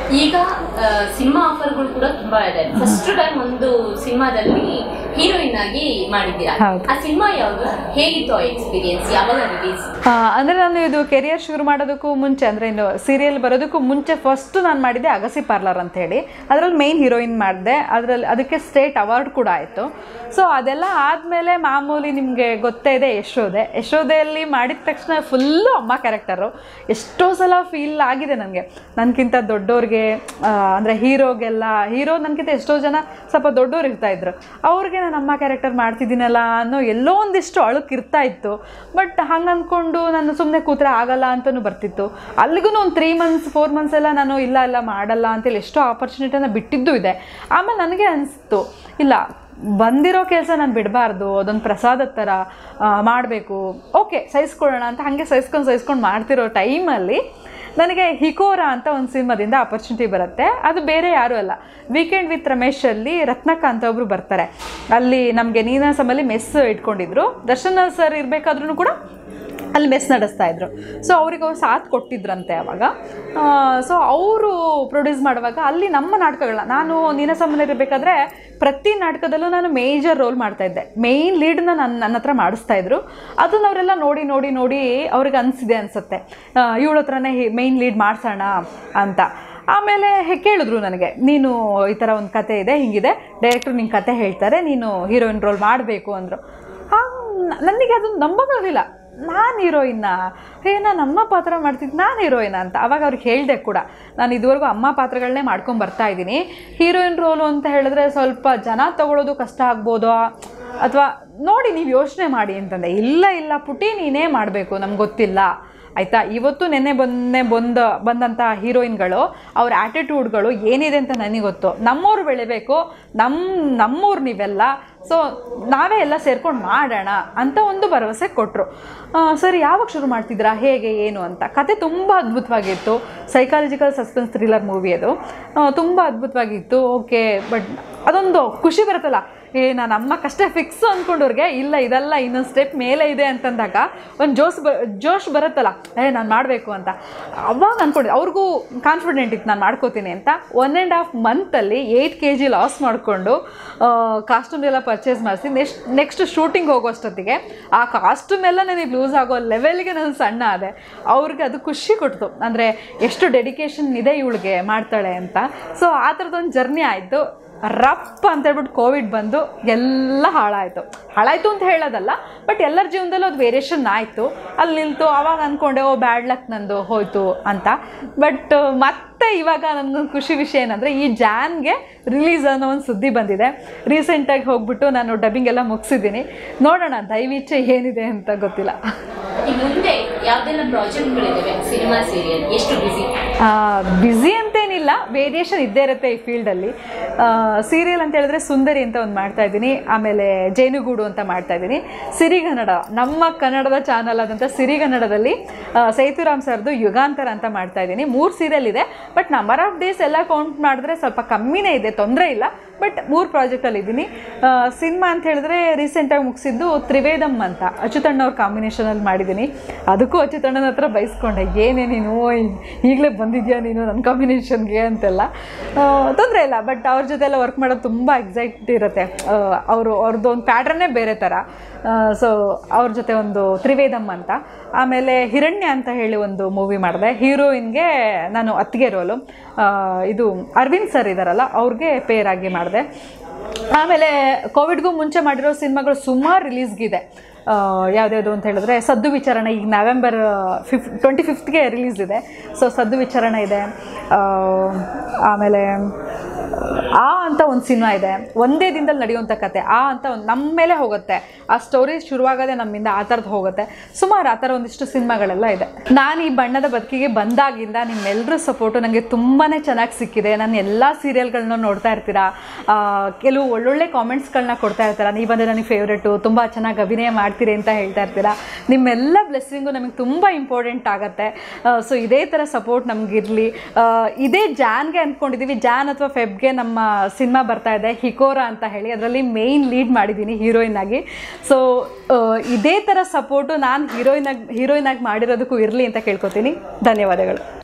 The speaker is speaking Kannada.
ಈಗ ಸಿನಿಮಾ ಆಫರ್ಗಳು ಕೂಡ ತುಂಬಾ ಇದೆ ಫಸ್ಟ್ ಟೈಮ್ ಒಂದು ಸಿನಿಮಾದಲ್ಲಿ ಹೀರೋಯಿನ್ ಆಗಿ ಮಾಡಿದ್ದೀರಾ ಹೌದು. ಆ ಸಿನಿಮಾ ಯಾವುದು ಹೇಗಿತ್ತು ಆ ಎಕ್ಸ್ಪೀರಿಯನ್ಸ್ ಯಾವಾಗ ರಿಲೀಸ್ ಆ, ಅಂದ್ರೆ ನಾನು ಇದು ಕೆರಿಯರ್ ಶುರು ಮಾಡೋದಕ್ಕೂ ಮುಂಚೆ ಅಂದ್ರೆ ಇನ್ನು ಸೀರಿಯಲ್ ಬರೋದಕ್ಕೂ ಮುಂಚೆ ಫಸ್ಟ್ ನಾನು ಮಾಡಿದ್ದೆ ಅಗಸಿ ಪಾರ್ಲರ್ ಅಂತ ಹೇಳಿ ಅದರಲ್ಲಿ ಮೇನ್ ಹೀರೋಯಿನ್ ಮಾಡಿದೆ ಅದರಲ್ಲಿ ಅದಕ್ಕೆ ಸ್ಟೇಟ್ ಅವಾರ್ಡ್ ಕೂಡ ಆಯಿತು ಸೊ ಅದೆಲ್ಲ ಆದಮೇಲೆ ಮಾಮೂಲಿ ನಿಮಗೆ ಗೊತ್ತೇ ಇದೆ ಯಶೋದೆ ಯಶೋದೆಯಲ್ಲಿ ಮಾಡಿದ ತಕ್ಷಣ ಫುಲ್ಲು ಅಮ್ಮ ಕ್ಯಾರೆಕ್ಟರು ಎಷ್ಟೋ ಸಲ ಫೀಲ್ ಆಗಿದೆ ನನಗೆ ನನಗಿಂತ ದೊಡ್ಡವ್ರಿಗೆ ಆ, ಅಂದ್ರೆ ಹೀರೋಗೆಲ್ಲ ಹೀರೋ ನನಗಿಂತ ಎಷ್ಟೋ ಜನ ಸ್ವಲ್ಪ ದೊಡ್ಡವ್ರು ಇರ್ತಾ ಇದ್ರು ಅವ್ರಿಗೆ ನಾನು ಅಮ್ಮ ಕ್ಯಾರೆಕ್ಟರ್ ಮಾಡ್ತಿದ್ದೀನಲ್ಲ ಅನ್ನೋ ಎಲ್ಲೋ ಒಂದಿಷ್ಟು ಅಳುಕ್ ಇರ್ತಾ ಇತ್ತು ಬಟ್ ಹಂಗೆ ಅಂದ್ಕೊಂಡು ನಾನು ಸುಮ್ಮನೆ ಕೂತ್ರೆ ಆಗಲ್ಲ ಅಂತಲೂ ಬರ್ತಿತ್ತು ಅಲ್ಲಿಗೂ ಒಂದು ತ್ರೀ ಮಂತ್ಸ್ ಫೋರ್ ಮಂತ್ಸ್ ಎಲ್ಲ ನಾನು ಇಲ್ಲ ಇಲ್ಲ ಮಾಡಲ್ಲ ಅಂತೇಳಿ ಎಷ್ಟೋ ಆಪರ್ಚುನಿಟಿನ ಬಿಟ್ಟಿದ್ದು ಇದೆ ಆಮೇಲೆ ನನಗೆ ಅನಿಸ್ತು ಇಲ್ಲ ಬಂದಿರೋ ಕೆಲಸ ನಾನು ಬಿಡಬಾರ್ದು ಅದೊಂದು ಪ್ರಸಾದದ ಥರ ಮಾಡಬೇಕು ಓಕೆ ಸಹಿಸ್ಕೊಳ್ಳೋಣ ಅಂತ ಹಾಗೆ ಸಹಿಸ್ಕೊಂಡು ಸಹಿಸ್ಕೊಂಡು ಮಾಡ್ತಿರೋ ಟೈಮಲ್ಲಿ ನನಗೆ ಹಿಕೋರಾ ಅಂತ ಒಂದು ಸಿನಿಮಾದಿಂದ ಆಪರ್ಚುನಿಟಿ ಬರುತ್ತೆ ಅದು ಬೇರೆ ಯಾರೂ ಅಲ್ಲ ವೀಕೆಂಡ್ ವಿತ್ ರಮೇಶಲ್ಲಿ ರತ್ನಕ್ಕ ಅಂತ ಒಬ್ರು ಬರ್ತಾರೆ ಅಲ್ಲಿ ನಮಗೆ ನೀನಾಸಮಲ್ಲಿ ಮೆಸ್ ಇಟ್ಕೊಂಡಿದ್ರು ದರ್ಶನ್ ಸರ್ ಇರಬೇಕಾದ್ರೂ ಕೂಡ ಅಲ್ಲಿ ಮೆಸ್ ನಡೆಸ್ತಾ ಇದ್ರು ಸೊ ಅವ್ರಿಗೆ ಅವ್ರು ಸಾಥ್ ಕೊಟ್ಟಿದ್ರಂತೆ ಅವಾಗ ಸೊ ಅವರು ಪ್ರೊಡ್ಯೂಸ್ ಮಾಡುವಾಗ ಅಲ್ಲಿ ನಮ್ಮ ನಾಟಕಗಳನ್ನ ನಾನು ನೀನಸಮ್ಮನ ಇರಬೇಕಾದ್ರೆ ಪ್ರತಿ ನಾಟಕದಲ್ಲೂ ನಾನು ಮೇಜರ್ ರೋಲ್ ಮಾಡ್ತಾ ಇದ್ದೆ ಮೇಯ್ನ್ ಲೀಡ್ನ ನನ್ನ ನನ್ನ ಹತ್ರ ಮಾಡಿಸ್ತಾ ಇದ್ರು ಅದನ್ನ ಅವರೆಲ್ಲ ನೋಡಿ ನೋಡಿ ನೋಡಿ ಅವ್ರಿಗೆ ಅನಿಸಿದೆ ಅನಿಸುತ್ತೆ ಇವಳ ಹತ್ರನೇ ಮೇಯ್ನ್ ಲೀಡ್ ಮಾಡಿಸೋಣ ಅಂತ ಆಮೇಲೆ ಹೆ- ಕೇಳಿದ್ರು ನನಗೆ ನೀನು ಈ ಥರ ಒಂದು ಕತೆ ಇದೆ ಹಿಂಗಿದೆ ಡೈರೆಕ್ಟ್ರು ನಿಂಗೆ ಕತೆ ಹೇಳ್ತಾರೆ ನೀನು ಹೀರೋಯಿನ್ ರೋಲ್ ಮಾಡಬೇಕು ಅಂದರು ನನಗೆ ಅದು ನಂಬೋಕ್ಕಾಗಲಿಲ್ಲ ನಾನು ಹೀರೋಯಿನ್ನ ಹೇ ನಾನು ಅಮ್ಮ ಪಾತ್ರ ಮಾಡ್ತಿದ್ದು ನಾನು ಹೀರೋಯಿನ ಅಂತ ಅವಾಗ ಅವ್ರಿಗೆ ಹೇಳಿದೆ ಕೂಡ ನಾನು ಇದುವರೆಗೂ ಅಮ್ಮ ಪಾತ್ರಗಳನ್ನೇ ಮಾಡ್ಕೊಂಡು ಬರ್ತಾ ಇದ್ದೀನಿ ಹೀರೋಯಿನ್ ರೋಲು ಅಂತ ಹೇಳಿದ್ರೆ ಸ್ವಲ್ಪ ಜನ ತಗೊಳ್ಳೋದು ಕಷ್ಟ ಆಗ್ಬೋದೋ ಅಥವಾ ನೋಡಿ ನೀವು ಯೋಚನೆ ಮಾಡಿ ಅಂತಂದೆ ಇಲ್ಲ ಇಲ್ಲ ಪುಟಿ ನೀನೇ ಮಾಡಬೇಕು ನಮ್ಗೆ ಗೊತ್ತಿಲ್ಲ ಆಯಿತಾ ಇವತ್ತು ನೆನ್ನೆ ಬಂದೇ ಬಂದ ಬಂದಂಥ ಹೀರೋಯಿನ್ಗಳು ಅವ್ರ ಆ್ಯಟಿಟ್ಯೂಡ್ಗಳು ಏನಿದೆ ಅಂತ ನನಗೆ ಗೊತ್ತು ನಮ್ಮವ್ರು ಬೆಳಿಬೇಕು ನಮ್ಮ ನಮ್ಮೂರು ನೀವೆಲ್ಲ ಸೊ ನಾವೇ ಎಲ್ಲ ಸೇರ್ಕೊಂಡು ಮಾಡೋಣ ಅಂತ ಒಂದು ಭರವಸೆ ಕೊಟ್ಟರು ಸರಿ ಯಾವಾಗ ಶುರು ಮಾಡ್ತಿದ್ರಾ ಹೇಗೆ ಏನು ಅಂತ ಕತೆ ತುಂಬ ಅದ್ಭುತವಾಗಿತ್ತು ಸೈಕಾಲಜಿಕಲ್ ಸಸ್ಪೆನ್ಸ್ ಥ್ರಿಲ್ಲರ್ ಮೂವಿ ಅದು ತುಂಬ ಅದ್ಭುತವಾಗಿತ್ತು ಓಕೆ ಬಟ್ ಅದೊಂದು ಖುಷಿ ಬರುತ್ತಲ್ಲ ಏ ನಾನು ಅಮ್ಮ ಕಷ್ಟ ಫಿಕ್ಸ್ ಅಂದ್ಕೊಂಡವ್ರಿಗೆ ಇಲ್ಲ ಇದೆಲ್ಲ ಇನ್ನೊಂದು ಸ್ಟೆಪ್ ಮೇಲೆ ಇದೆ ಅಂತಂದಾಗ ಒಂದು ಜೋಶ್ ಬ ಜೋಶ್ ಬರುತ್ತಲ್ಲ ಏ ನಾನು ಮಾಡಬೇಕು ಅಂತ ಅವಾಗ ಅಂದ್ಕೊಂಡಿದ್ದೆ ಅವ್ರಿಗೂ ಕಾನ್ಫಿಡೆಂಟ್ ಇತ್ತು ನಾನು ಮಾಡ್ಕೋತೀನಿ ಅಂತ ಒನ್ ಆ್ಯಂಡ್ ಹಾಫ್ ಮಂತಲ್ಲಿ ಏಯ್ಟ್ ಕೆ ಜಿ ಲಾಸ್ ಮಾಡಿಕೊಂಡು ಕಾಸ್ಟ್ಯೂಮ್ ಎಲ್ಲ ಪರ್ಚೇಸ್ ಮಾಡಿಸಿ ನೆಕ್ಸ್ಟ್ ನೆಕ್ಸ್ಟ್ ಶೂಟಿಂಗ್ ಹೋಗೋಷ್ಟೊತ್ತಿಗೆ ಆ ಕಾಸ್ಟ್ಯೂಮ್ ಎಲ್ಲ ನನಗೆ ಲೂಸ್ ಆಗೋ ಲೆವೆಲ್ಗೆ ನಾನು ಸಣ್ಣ ಆದೆ ಅವ್ರಿಗೆ ಅದು ಖುಷಿ ಕೊಡ್ತು ಅಂದರೆ ಎಷ್ಟು ಡೆಡಿಕೇಶನ್ ಇದೆ ಇವಳಿಗೆ ಮಾಡ್ತಾಳೆ ಅಂತ ಸೊ ಆ ಥರದೊಂದು ಜರ್ನಿ ಆಯಿತು ರಪ್ ಅಂತ ಹೇಳ್ಬಿಟ್ಟು ಕೋವಿಡ್ ಬಂದು ಎಲ್ಲ ಹಾಳಾಯಿತು ಹಾಳಾಯಿತು ಅಂತ ಹೇಳೋದಲ್ಲ ಬಟ್ ಎಲ್ಲರ ಜೀವನದಲ್ಲೂ ಅದು ವೇರಿಯೇಷನ್ ಆಯಿತು ಅಲ್ಲಿ ನಿಲ್ತು ಅವಾಗ ಅಂದ್ಕೊಂಡೆ ಓ ಬ್ಯಾಡ್ ಲಕ್ ನಂದು ಹೋಯ್ತು ಅಂತ ಬಟ್ ಮತ್ತೆ ಇವಾಗ ನನಗೊಂದು ಖುಷಿ ವಿಷಯ ಏನಂದರೆ ಈ ಜಾನ್ಗೆ ರಿಲೀಸ್ ಅನ್ನೋ ಒಂದು ಸುದ್ದಿ ಬಂದಿದೆ ರೀಸೆಂಟಾಗಿ ಹೋಗ್ಬಿಟ್ಟು ನಾನು ಡಬ್ಬಿಂಗ್ ಎಲ್ಲ ಮುಗಿಸಿದ್ದೀನಿ ನೋಡೋಣ ದಯವಿಚ್ಛೆ ಏನಿದೆ ಅಂತ ಗೊತ್ತಿಲ್ಲ ಈ ಮುಂದೆ ಯಾವ್ದೆಲ್ಲ ಪ್ರಾಜೆಕ್ಟ್ಗಳಿದ್ದಾವೆ ಸಿನಿಮಾ ಸೀರಿಯಲ್ ಎಷ್ಟು ಬಿಸಿ ಬ್ಯುಸಿ ಅಂತೇನಿಲ್ಲ ವೇರಿಯೇಷನ್ ಇದ್ದೇ ಇರುತ್ತೆ ಈ ಫೀಲ್ಡಲ್ಲಿ ಸೀರಿಯಲ್ ಅಂತ ಹೇಳಿದ್ರೆ ಸುಂದರಿ ಅಂತ ಒಂದು ಮಾಡ್ತಾ ಇದ್ದೀನಿ ಆಮೇಲೆ ಜೇನುಗೂಡು ಅಂತ ಮಾಡ್ತಾ ಇದ್ದೀನಿ ಸಿರಿಗನ್ನಡ ನಮ್ಮ ಕನ್ನಡದ ಚಾನಲ್ ಆದಂಥ ಸಿರಿಗನ್ನಡದಲ್ಲಿ ಆ, ಸೇತುರಾಮ್ ಸರ್ದು ಯುಗಾಂತರ ಅಂತ ಮಾಡ್ತಾ ಇದ್ದೀನಿ ಮೂರು ಸೀರಿಯಲ್ ಇದೆ ಬಟ್ ನಂಬರ್ ಆಫ್ ಡೇಸ್ ಎಲ್ಲ ಕೌಂಟ್ ಮಾಡಿದ್ರೆ ಸ್ವಲ್ಪ ಕಮ್ಮಿನೇ ಇದೆ ತೊಂದರೆ ಇಲ್ಲ ಬಟ್ ಮೂರು ಪ್ರಾಜೆಕ್ಟಲ್ಲಿ ಇದ್ದೀನಿ ಸಿನಿಮಾ ಅಂತ ಹೇಳಿದ್ರೆ ರೀಸೆಂಟಾಗಿ ಮುಗಿಸಿದ್ದು ತ್ರಿವೇದಂ ಅಂತ ಅಚ್ಯುತಣ್ಣವ್ರ ಕಾಂಬಿನೇಷನಲ್ಲಿ ಮಾಡಿದ್ದೀನಿ ಅದಕ್ಕೂ ಅಚ್ಯುತಣ್ಣನ ಹತ್ರ ಬೈಸ್ಕೊಂಡೆ ಏನೇ ನೀನು ಈಗಲೇ ಬಂದಿದ್ಯಾ ನೀನು ನನ್ನ ಕಾಂಬಿನೇಷನ್ಗೆ ಅಂತೆಲ್ಲ ತೊಂದರೆ ಇಲ್ಲ ಬಟ್ ಅವ್ರ ಜೊತೆ ಎಲ್ಲ ವರ್ಕ್ ಮಾಡೋದು ತುಂಬ ಎಕ್ಸೈಟ್ ಇರುತ್ತೆ ಅವರು ಅವ್ರದ್ದು ಒಂದು ಪ್ಯಾಟ್ರನ್ನೇ ಬೇರೆ ಥರ ಸೊ ಅವ್ರ ಜೊತೆ ಒಂದು ತ್ರಿವೇದಂ ಅಂತ ಆಮೇಲೆ ಹಿರಣ್ಯ ಅಂತ ಹೇಳಿ ಒಂದು ಮೂವಿ ಮಾಡಿದೆ ಹೀರೋಯಿನ್ಗೆ ನಾನು ಅತ್ತಿಗೆ ರೋಲು ಇದು ಅರವಿಂದ್ ಸರ್ ಇದ್ದಾರಲ್ಲ ಅವ್ರಿಗೆ ಪೇರ್ ಆಗಿ ಮಾಡಿದೆ ಆಮೇಲೆ ಕೋವಿಡ್ಗೂ ಮುಂಚೆ ಮಾಡಿರೋ ಸಿನಿಮಾಗಳು ಸುಮಾರು ರಿಲೀಸ್ಗಿದೆ ಯಾವುದ್ಯಾವುದು ಅಂತ ಹೇಳಿದ್ರೆ ಸದ್ದು ವಿಚಾರಣೆ ಈಗ ನವೆಂಬರ್ ಫಿಫ್ ಟ್ವೆಂಟಿ ಫಿಫ್ತ್ಗೆ ರಿಲೀಸ್ ಇದೆ ಸೊ ಸದ್ದು ವಿಚಾರಣೆ ಇದೆ ಆ, ಆಮೇಲೆ ಆ ಅಂತ ಒಂದು ಸಿನಿಮಾ ಇದೆ ಒಂದೇ ದಿನದಲ್ಲಿ ನಡೆಯುವಂಥ ಕತೆ ಆ ಅಂತ ಒಂದು ನಮ್ಮ ಮೇಲೆ ಹೋಗುತ್ತೆ ಆ ಸ್ಟೋರಿ ಶುರುವಾಗೋದೇ ನಮ್ಮಿಂದ ಆ ಥರದ್ದು ಹೋಗುತ್ತೆ ಸುಮಾರು ಆ ಥರ ಒಂದಿಷ್ಟು ಸಿನಿಮಾಗಳೆಲ್ಲ ಇದೆ ನಾನು ಈ ಬಣ್ಣದ ಬದುಕಿಗೆ ಬಂದಾಗಿಂದ ನಿಮ್ಮೆಲ್ಲರ ಸಪೋರ್ಟು ನನಗೆ ತುಂಬಾ ಚೆನ್ನಾಗಿ ಸಿಕ್ಕಿದೆ ನಾನು ಎಲ್ಲ ಸೀರಿಯಲ್ಗಳನ್ನ ನೋಡ್ತಾ ಇರ್ತೀರಾ ಆ, ಕೆಲವು ಒಳ್ಳೊಳ್ಳೆ ಕಾಮೆಂಟ್ಸ್ಗಳನ್ನ ಕೊಡ್ತಾ ಇರ್ತೀರಾ ನೀವು ಬಂದರೆ ನನಗೆ ಫೇವ್ರೇಟು ತುಂಬ ಚೆನ್ನಾಗಿ ಅಭಿನಯ ಮಾಡ್ತೀರಿ ಅಂತ ಹೇಳ್ತಾ ಇರ್ತೀರಾ ನಿಮ್ಮೆಲ್ಲ ಬ್ಲೆಸ್ಸಿಂಗು ನಮಗೆ ತುಂಬ ಇಂಪಾರ್ಟೆಂಟ್ ಆಗುತ್ತೆ ಸೊ ಇದೇ ಥರ ಸಪೋರ್ಟ್ ನಮಗಿರಲಿ ಇದೇ ಜಾನ್ಗೆ ಅಂದ್ಕೊಂಡಿದ್ದೀವಿ ಜಾನ್ ಅಥವಾ ಫೆಬ್ಗೆ ನಮ್ಮ ಸಿನಿಮಾ ಬರ್ತಾ ಇದೆ ಹಿಕೋರಾ ಅಂತ ಹೇಳಿ ಅದರಲ್ಲಿ ಮೇಯ್ನ್ ಲೀಡ್ ಮಾಡಿದ್ದೀನಿ ಹೀರೋಯಿನ್ ಆಗಿ ಸೊ ಇದೇ ಥರ ಸಪೋರ್ಟು ನಾನು ಹೀರೋಯಿನ್ ಆಗಿ ಹೀರೋಯಿನ್ ಆಗಿ ಮಾಡಿರೋದಕ್ಕೂ ಇರಲಿ ಅಂತ ಕೇಳ್ಕೊತೀನಿ ಧನ್ಯವಾದಗಳು